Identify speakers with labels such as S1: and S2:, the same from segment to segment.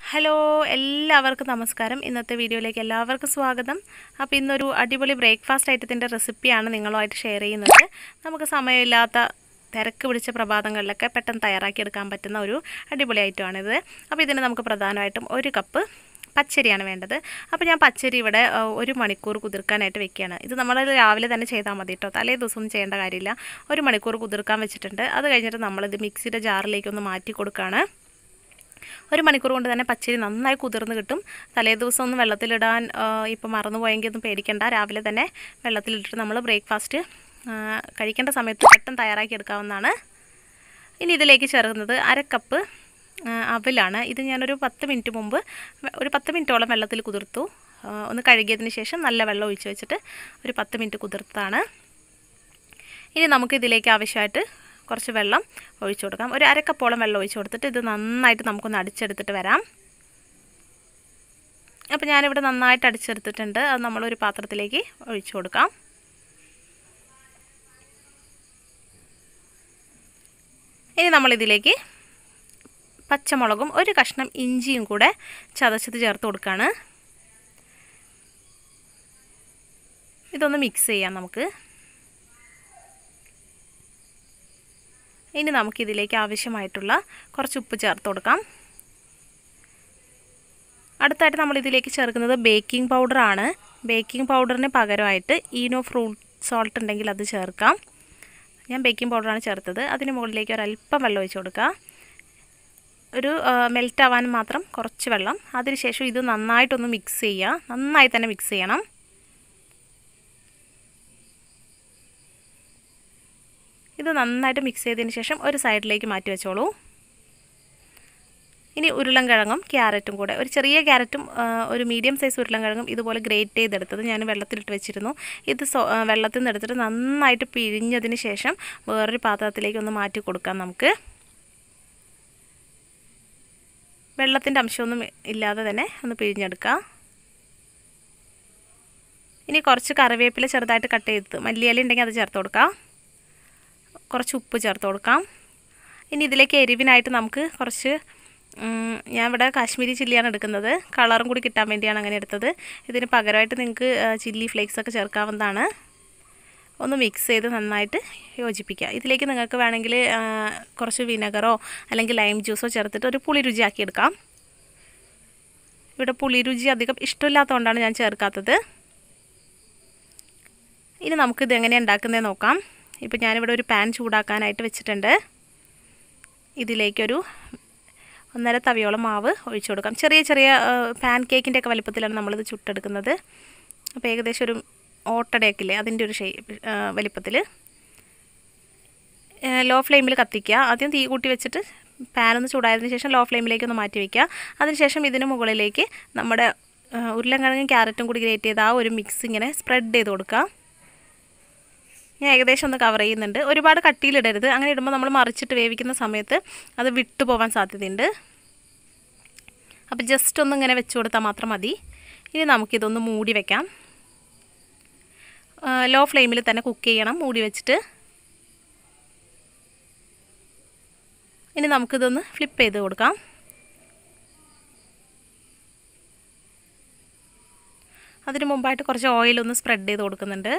S1: hello എല്ലാവർക്കും നമസ്കാരം ഇന്നത്തെ വീഡിയോയിലേക്ക് എല്ലാവർക്കും സ്വാഗതം അപ്പോൾ ഇന്നൊരു അടിപൊളി ബ്രേക്ക്ഫാസ്റ്റ് ഐറ്റത്തിൻ്റെ റെസിപ്പിയാണ് നിങ്ങളുമായിട്ട് ഷെയർ ചെയ്യുന്നത് നമുക്ക് സമയമില്ലാത്ത തിരക്ക് പിടിച്ച പ്രഭാതങ്ങളിലൊക്കെ പെട്ടെന്ന് തയ്യാറാക്കിയെടുക്കാൻ പറ്റുന്ന ഒരു അടിപൊളി ഐറ്റമാണിത് അപ്പോൾ ഇതിന് നമുക്ക് പ്രധാനമായിട്ടും ഒരു കപ്പ് പച്ചരിയാണ് വേണ്ടത് അപ്പോൾ ഞാൻ പച്ചരി ഇവിടെ ആ, ഒരു മണിക്കൂർ കുതിർക്കാനായിട്ട് വെക്കുകയാണ് ഇത് നമ്മൾ രാവിലെ തന്നെ ചെയ്താൽ മതി കേട്ടോ തലേ ദിവസം ചെയ്യേണ്ട കാര്യമില്ല ഒരു മണിക്കൂർ കുതിർക്കാൻ വെച്ചിട്ടുണ്ട് അത് കഴിഞ്ഞിട്ട് നമ്മളിത് മിക്സിയുടെ ജാറിലേക്ക് ഒന്ന് മാറ്റി കൊടുക്കുകയാണ് ഒരു മണിക്കൂർ കൊണ്ട് തന്നെ പച്ചരി നന്നായി കുതിർന്ന് കിട്ടും തലേ ദിവസം ഒന്ന് വെള്ളത്തിലിടാൻ ഇപ്പം മറന്നുപോയെങ്കിൽ ഒന്നും പേടിക്കണ്ട രാവിലെ തന്നെ വെള്ളത്തിലിട്ടിട്ട് നമ്മൾ ബ്രേക്ക്ഫാസ്റ്റ് കഴിക്കേണ്ട സമയത്ത് പെട്ടെന്ന് തയ്യാറാക്കി എടുക്കാവുന്നതാണ് ഇനി ഇതിലേക്ക് ചേർക്കുന്നത് അര കപ്പ് ആ, അവലാണ് ഇത് ഞാനൊരു പത്ത് മിനിറ്റ് മുമ്പ് വെ- ഒരു പത്ത് മിനിറ്റോളം വെള്ളത്തിൽ കുതിർത്തു ആ, ഒന്ന് കഴുകിയതിന് ശേഷം നല്ല വെള്ളം ഒഴിച്ച് വെച്ചിട്ട് ഒരു പത്ത് മിനിറ്റ് കുതിർത്താണ് ഇനി നമുക്ക് ഇതിലേക്ക് ആവശ്യമായിട്ട് കുറച്ച് വെള്ളം ഒഴിച്ചു കൊടുക്കാം ഒരു അരക്കപ്പോളം വെള്ളം ഒഴിച്ചു കൊടുത്തിട്ട് ഇത് നന്നായിട്ട് നമുക്കൊന്ന് അടിച്ചെടുത്തിട്ട് വരാം അപ്പോൾ ഞാനിവിടെ നന്നായിട്ട് അടിച്ചെടുത്തിട്ടുണ്ട് അത് നമ്മളൊരു പാത്രത്തിലേക്ക് ഒഴിച്ചു കൊടുക്കാം ഇനി നമ്മളിതിലേക്ക് പച്ചമുളകും ഒരു കഷ്ണം ഇഞ്ചിയും കൂടെ ചതച്ചത് ചേർത്ത് കൊടുക്കുകയാണ് ഇതൊന്ന് മിക്സ് ചെയ്യാം നമുക്ക് ഇനി നമുക്കിതിലേക്ക് ആവശ്യമായിട്ടുള്ള കുറച്ച് ഉപ്പ് ചേർത്ത് കൊടുക്കാം അടുത്തായിട്ട് നമ്മൾ ഇതിലേക്ക് ചേർക്കുന്നത് ബേക്കിംഗ് പൗഡറാണ് ബേക്കിംഗ് പൗഡറിന് പകരമായിട്ട് ഈനോ ഫ്രൂട്ട് സോൾട്ട് ഉണ്ടെങ്കിൽ അത് ചേർക്കാം ഞാൻ ബേക്കിംഗ് പൗഡറാണ് ചേർത്തത് അതിന് മുകളിലേക്ക് ഒരല്പം വെള്ളം ഒഴിച്ച് കൊടുക്കുക ഒരു മെൽറ്റ് ആവാൻ മാത്രം കുറച്ച് വെള്ളം അതിനുശേഷം ഇത് നന്നായിട്ടൊന്ന് മിക്സ് ചെയ്യുക നന്നായി തന്നെ മിക്സ് ചെയ്യണം ഇത് നന്നായിട്ട് മിക്സ് ചെയ്തതിന് ശേഷം ഒരു സൈഡിലേക്ക് മാറ്റി വെച്ചോളൂ ഇനി ഉരുളൻകിഴങ്ങും ക്യാരറ്റും കൂടെ ഒരു ചെറിയ ക്യാരറ്റും ആ, ഒരു മീഡിയം സൈസ് ഉരുളൻകിഴങ്ങും ഇതുപോലെ ഗ്രേറ്റ് ചെയ്തെടുത്തത് ഞാൻ വെള്ളത്തിലിട്ട് വെച്ചിരുന്നു ഇത് സോ ആ, വെള്ളത്തിൽ നിന്ന് എടുത്തിട്ട് നന്നായിട്ട് പിഴിഞ്ഞതിന് ശേഷം വേറൊരു പാത്രത്തിലേക്ക് ഒന്ന് മാറ്റി കൊടുക്കാം നമുക്ക് വെള്ളത്തിൻ്റെ അംശമൊന്നും ഇല്ലാതെ തന്നെ ഒന്ന് പിഴിഞ്ഞെടുക്കുക ഇനി കുറച്ച് കറിവേപ്പില ചെറുതായിട്ട് കട്ട് ചെയ്ത് മല്ലിയില ഉണ്ടെങ്കിൽ അത് ചേർത്ത് കൊടുക്കാം കുറച്ച് ഉപ്പ് ചേർത്ത് കൊടുക്കാം ഇനി ഇതിലേക്ക് എരിവിനായിട്ട് നമുക്ക് കുറച്ച് ഉം, ഞാൻ ഇവിടെ കാശ്മീരി ചില്ലിയാണ് എടുക്കുന്നത് കളറും കൂടി കിട്ടാൻ വേണ്ടിയാണ് അങ്ങനെ എടുത്തത് ഇതിന് പകരമായിട്ട് നിങ്ങൾക്ക് ചില്ലി ഫ്ലേക്സ് ഒക്കെ ചേർക്കാവുന്നതാണ് ഒന്ന് മിക്സ് ചെയ്ത് നന്നായിട്ട് യോജിപ്പിക്കുക ഇതിലേക്ക് നിങ്ങൾക്ക് വേണമെങ്കിൽ ആ, കുറച്ച് വിനെഗറോ അല്ലെങ്കിൽ ലൈം ജ്യൂസോ ചേർത്തിട്ട് ഒരു പുളി രുചിയാക്കി എടുക്കാം ഇവിടെ പുളി രുചി അധികം ഇഷ്ടമില്ലാത്തതുകൊണ്ടാണ് ഞാൻ ചേർക്കാത്തത് ഇനി നമുക്കിത് എങ്ങനെയാണ് ഉണ്ടാക്കുന്നത് നോക്കാം ഇപ്പോൾ ഞാനിവിടെ ഒരു പാൻ ചൂടാക്കാനായിട്ട് വെച്ചിട്ടുണ്ട് ഇതിലേക്കൊരു ഒന്നര തവിയോളം മാവ് ഒഴിച്ചു കൊടുക്കാം ചെറിയ ചെറിയ പാൻ കേക്കിൻ്റെ ഒക്കെ വലിപ്പത്തിലാണ് നമ്മളിത് ചുട്ടെടുക്കുന്നത് അപ്പോൾ ഏകദേശം ഒരു ഓട്ടടയൊക്കെ ഇല്ലേ അതിൻ്റെ ഒരു ഷേപ്പ് വലിപ്പത്തിൽ ലോ ഫ്ലെയിമിൽ കത്തിക്കുക ആദ്യം തീ കൂട്ടി വെച്ചിട്ട് പാനൊന്ന് ചൂടായതിനു ശേഷം ലോ ഫ്ലെയിമിലേക്ക് ഒന്ന് മാറ്റി വയ്ക്കുക അതിനുശേഷം ഇതിന് മുകളിലേക്ക് നമ്മുടെ ആ, ഉരുളൻകിഴങ്ങും ക്യാരറ്റും കൂടി ഗ്രേറ്റ് ചെയ്ത് ആ ഒരു മിക്സ് ഇങ്ങനെ സ്പ്രെഡ് ചെയ്ത് കൊടുക്കുക ഞാൻ ഏകദേശം ഒന്ന് കവർ ചെയ്യുന്നുണ്ട് ഒരുപാട് കട്ടിയിലിടരുത് അങ്ങനെ ഇടുമ്പോൾ നമ്മൾ മറിച്ചിട്ട് വേവിക്കുന്ന സമയത്ത് അത് വിട്ടു പോകാൻ സാധ്യതയുണ്ട് അപ്പോൾ ജസ്റ്റ് ഒന്ന് ഇങ്ങനെ വെച്ച് കൊടുത്താൽ മാത്രം മതി ഇനി നമുക്കിതൊന്ന് മൂടി വെക്കാം ലോ ഫ്ലെയിമിൽ തന്നെ കുക്ക് ചെയ്യണം മൂടി വെച്ചിട്ട് ഇനി നമുക്കിതൊന്ന് ഫ്ലിപ്പ് ചെയ്ത് കൊടുക്കാം അതിന് മുമ്പായിട്ട് കുറച്ച് ഓയിലൊന്ന് സ്പ്രെഡ് ചെയ്ത് കൊടുക്കുന്നുണ്ട്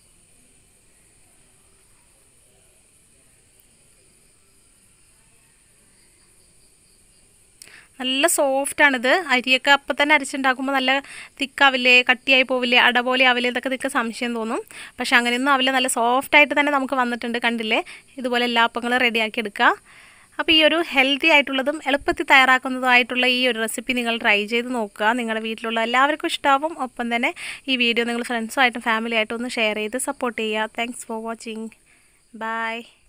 S1: നല്ല സോഫ്റ്റാണിത് അരിയൊക്കെ അപ്പം തന്നെ അരച്ചുണ്ടാക്കുമ്പോൾ നല്ല തിക്കാവില്ലേ കട്ടിയായി പോവില്ലേ അട പോലെ ആവില്ലേ ഇതൊക്കെ നിങ്ങൾക്ക് സംശയം തോന്നും പക്ഷെ അങ്ങനെയൊന്നും ആവില്ല നല്ല സോഫ്റ്റായിട്ട് തന്നെ നമുക്ക് വന്നിട്ടുണ്ട് കണ്ടില്ലേ ഇതുപോലെ എല്ലാ അപ്പങ്ങളും റെഡിയാക്കി എടുക്കുക അപ്പോൾ ഈ ഒരു ഹെൽത്തി ആയിട്ടുള്ളതും എളുപ്പത്തിൽ തയ്യാറാക്കുന്നതുമായിട്ടുള്ള ഈ ഒരു റെസിപ്പി നിങ്ങൾ ട്രൈ ചെയ്ത് നോക്കുക നിങ്ങളുടെ വീട്ടിലുള്ള എല്ലാവർക്കും ഇഷ്ടമാവും ഒപ്പം തന്നെ ഈ വീഡിയോ നിങ്ങൾ ഫ്രണ്ട്സുമായിട്ടും ഫാമിലിയായിട്ടും ഒന്ന് ഷെയർ ചെയ്ത് സപ്പോർട്ട് ചെയ്യുക താങ്ക്സ് ഫോർ വാച്ചിങ് ബൈ